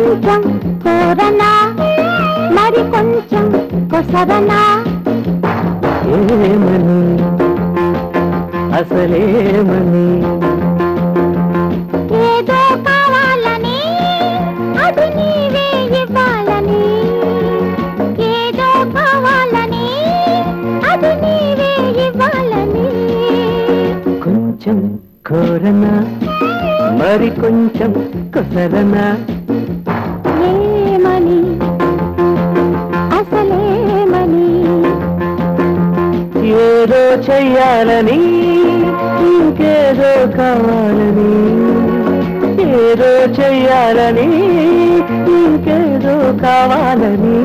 కొంచెం కోరనా మరి కొంచెం కొసరనా ఏమని అసలేమని ఏదో కావాలని అది నీవే ఇవ్వాలని ఏదో కావాలని అది నీవే ఇవ్వాలని కొంచెం కోరనా మరి కొంచెం కొసరనా ఏమని అసలేమని ఏదో చెయ్యాలని ఇంకేదో కావాలని ఏదో చెయ్యాలని ఇంకేదో కావాలని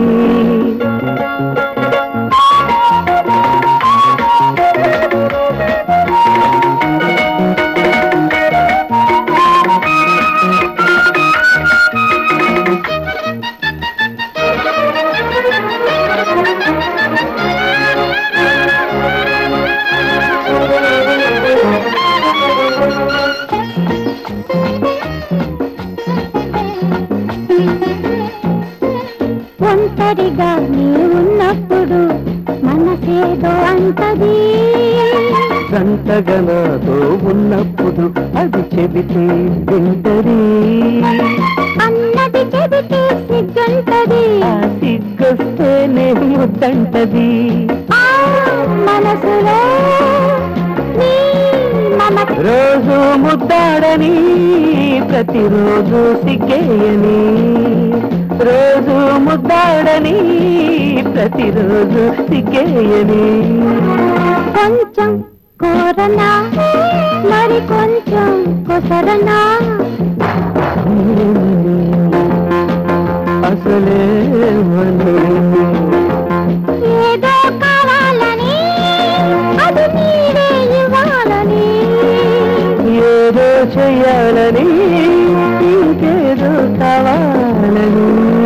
ఒంటరిగా నీ ఉన్నప్పుడు మనసేదో అంటది సంతగా నాతో ఉన్నప్పుడు అది చెబితే వింటది అన్నది చెబితే సిగ్గంటది ఆ సిగ్గొస్తేనే ముద్దంటది ఆ మనసులో నీ మమత రోజు ముద్దాడని ప్రతిరోజు సిగ్గేయని రోజు ముద్దాడని ప్రతిరోజు సిగ్గేయని కొంచెం కోరనా మరి కొంచెం కొసరనా అసలేమని ఏదో కావాలని అది నీవే ఇవ్వాలని ఏదో చెయ్యాలని ఇంకేదో కావాలని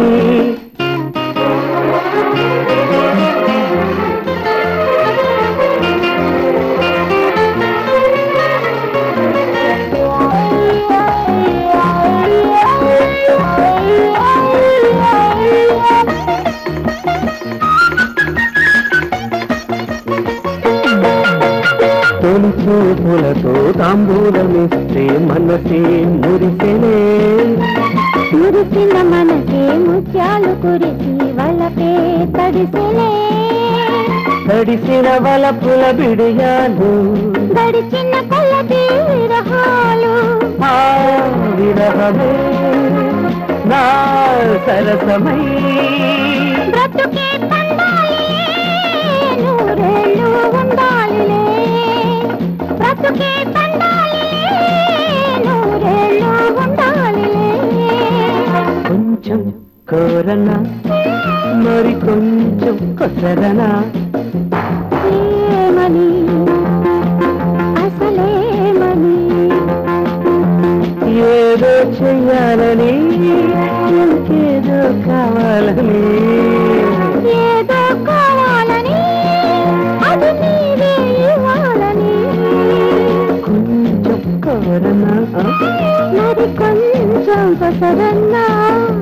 తొలి చూపులతో తాంబూలమిస్తే మనసే మురిసెనే మురిసిన మనసే ముత్యాలు కురిసి వలపే తడిసెలే తడిసిన వలపుల బిడియాలు గడిచిన కొలది విరహాలు ఆ విరహమే నా సరసమై బ్రతుకే పండాలి నూరేళ్ళు ఉండాలిలే బ్రతుకే పండాలి నూరేళ్ళు ఉండాలిలే కొంచెం కోరనా మరి కొంచెం కొసరనా ఏమని అసలేమని ఏదో చెయ్యాలని ఇంకేదో కావాలని ఏదో కావాలని అది నీవే ఇవ్వాలని కొంచెం కోరనా మరి కొంచెం కొసరన్నా